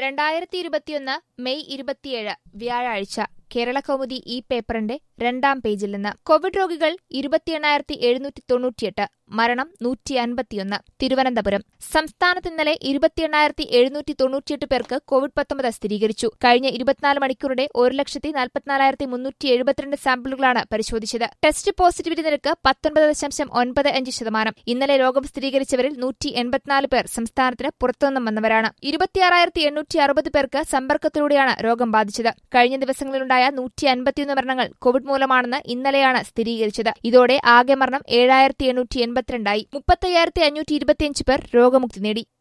രണ്ടായിരത്തി ഇരുപത്തിയൊന്ന് മെയ് ഇരുപത്തിയേഴ് വ്യാഴാഴ്ച കേരള കൗമുദി ഈ പേപ്പറിന്റെ രണ്ടാം പേജിൽ നിന്ന് കോവിഡ് രോഗികൾ ഇരുപത്തിയെണ്ണായിരത്തി എഴുന്നൂറ്റി തൊണ്ണൂറ്റിയെട്ട് മരണം നൂറ്റി അൻപത്തിയൊന്ന് തിരുവനന്തപുരം സംസ്ഥാനത്ത് ഇന്നലെ ഇരുപത്തിയെണ്ണായിരത്തി എഴുന്നൂറ്റി തൊണ്ണൂറ്റിയെട്ട് പേർക്ക് കോവിഡ് പത്തൊമ്പത് സ്ഥിരീകരിച്ചു കഴിഞ്ഞ ഇരുപത്തിനാല് മണിക്കൂറിടെ ഒരു ലക്ഷത്തി നാൽപ്പത്തിനാലായിരത്തി മുന്നൂറ്റി എഴുപത്തിരണ്ട് സാമ്പിളുകളാണ് പരിശോധിച്ചത് ടെസ്റ്റ് പോസിറ്റിവിറ്റി നിരക്ക് പത്തൊൻപത് ദശാംശം ഒൻപത് അഞ്ച് ശതമാനം ഇന്നലെ രോഗം സ്ഥിരീകരിച്ചവരിൽ നൂറ്റി എൺപത്തിനാല് പേർ സംസ്ഥാനത്തിന് പുറത്തുനിന്നും വന്നവരാണ് ഇരുപത്തിയാറായിരത്തി എണ്ണൂറ്റി അറുപത് പേർക്ക് സമ്പർക്കത്തിലൂടെയാണ് രോഗം ബാധിച്ചത് കഴിഞ്ഞ ദിവസങ്ങളിലുണ്ടായ നൂറ്റി അൻപത്തിയൊന്ന് മരണങ്ങൾ കോവിഡ് മൂലമാണെന്ന് ഇന്നലെയാണ് സ്ഥിരീകരിച്ചത് ഇതോടെ ആകെ മരണം ഏഴായിരത്തി എണ്ണൂറ്റി എൺപത്തിരണ്ടായി മുപ്പത്തയ്യായിരത്തി അഞ്ഞൂറ്റി ഇരുപത്തിയഞ്ച് പേർ രോഗമുക്തി നേടി